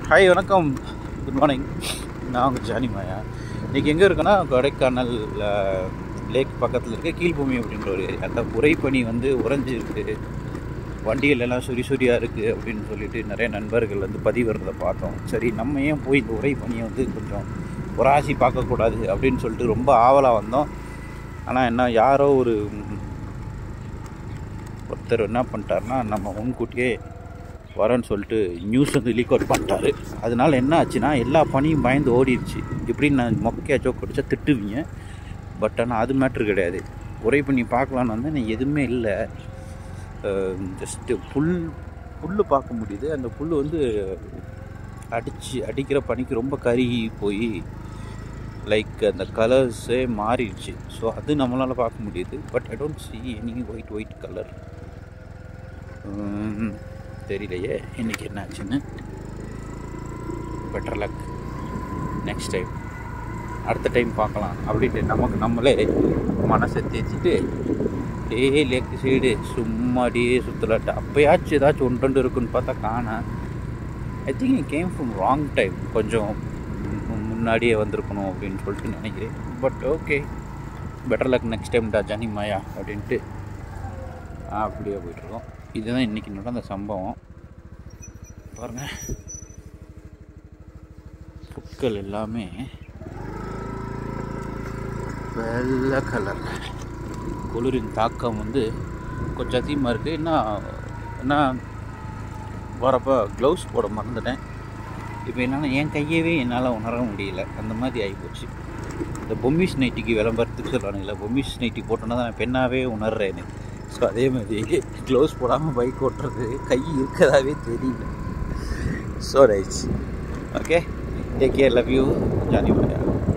hi வணக்கம் good morning நான் உங்கள் ஜானி மாயா இன்றைக்கி எங்கே இருக்கேன்னா கொடைக்கானல் லேக் பக்கத்தில் இருக்க கீழ்பூமி அப்படின்ற ஒரு ஏரியா அந்த உரைப்பனி வந்து உறைஞ்சி இருக்குது வண்டிகள் எல்லாம் சுரி சுரியாக இருக்குது அப்படின்னு சொல்லிட்டு நிறைய நண்பர்கள் வந்து பதிவிறதை பார்த்தோம் சரி நம்ம ஏன் போய் இந்த உரைப்பனியை வந்து கொஞ்சம் உராசி பார்க்கக்கூடாது அப்படின்னு சொல்லிட்டு ரொம்ப ஆவலாக வந்தோம் ஆனால் என்ன யாரோ ஒரு ஒருத்தர் என்ன பண்ணிட்டாருன்னா நம்ம முன்கூட்டியே வரேன்னு சொல்லிட்டு நியூஸ் வந்து லீக் அவுட் பண்ணிட்டாரு அதனால என்ன ஆச்சுன்னா எல்லா பணியும் பயந்து ஓடிடுச்சு இப்படின்னு நான் மொக்கையா ஜோக் அடிச்சா திட்டுவீங்க பட் ஆனால் அது மேட்ரு கிடையாது உரை பண்ணி பார்க்கலான்னு வந்து நான் எதுவுமே இல்லை ஜஸ்ட்டு புல் புல் பார்க்க முடியுது அந்த புல் வந்து அடிச்சு அடிக்கிற பனிக்கு ரொம்ப கருகி போய் லைக் அந்த கலர்ஸே மாறிடுச்சு ஸோ அது நம்மளால் பார்க்க முடியுது but I don't see any white white colour தெரியலையே இன்றைக்கி என்ன ஆச்சுன்னு பெட்டர் லக் நெக்ஸ்ட் டைம் அடுத்த டைம் பார்க்கலாம் அப்படின்ட்டு நமக்கு நம்மளே மனசை தேய்ச்சிட்டு டே லேக்கு சைடு சும்மாடியே சுற்றலாட்டு அப்போயாச்சும் ஏதாச்சும் ஒன்று ரெண்டு இருக்குன்னு பார்த்தா காணா ஐ திங்க் நீ கேம் ஃப்ரம் ராங் டைம் கொஞ்சம் மு- முன்னாடியே வந்திருக்கணும் அப்படின்னு சொல்லிட்டு நினைக்கிறேன் but okay better luck next time டா ஜனி மாயா அப்படின்ட்டு அப்படியே போயிட்டுருக்கோம் இதுதான் இன்றைக்கி நடந்த சம்பவம் பாருங்கள் புட்கள் எல்லாமே வெள்ளை கலர் குளிரின் தாக்கம் வந்து கொஞ்சம் அதிகமாக இருக்குது என்ன என்ன வரப்போ க்ளவுஸ் போட மறந்துட்டேன் இப்போ என்னால் என் கையவே என்னால் உணர முடியல அந்த மாதிரி ஆகிப்போச்சு இந்த பொம்மிஸ் நைட்டிக்கு விளம்பரத்துக்கு சொல்கிறானுங்களே பொம்மிஸ் நைட்டி போட்டோன்னா தான் நான் பெண்ணாகவே உணர்றேன்னு ஸோ அதே மாதிரி க்ளவுஸ் போடாமல் பைக் ஓட்டுறது கை இருக்கதாவே தெரியல so rides okay take care love you Jani Maya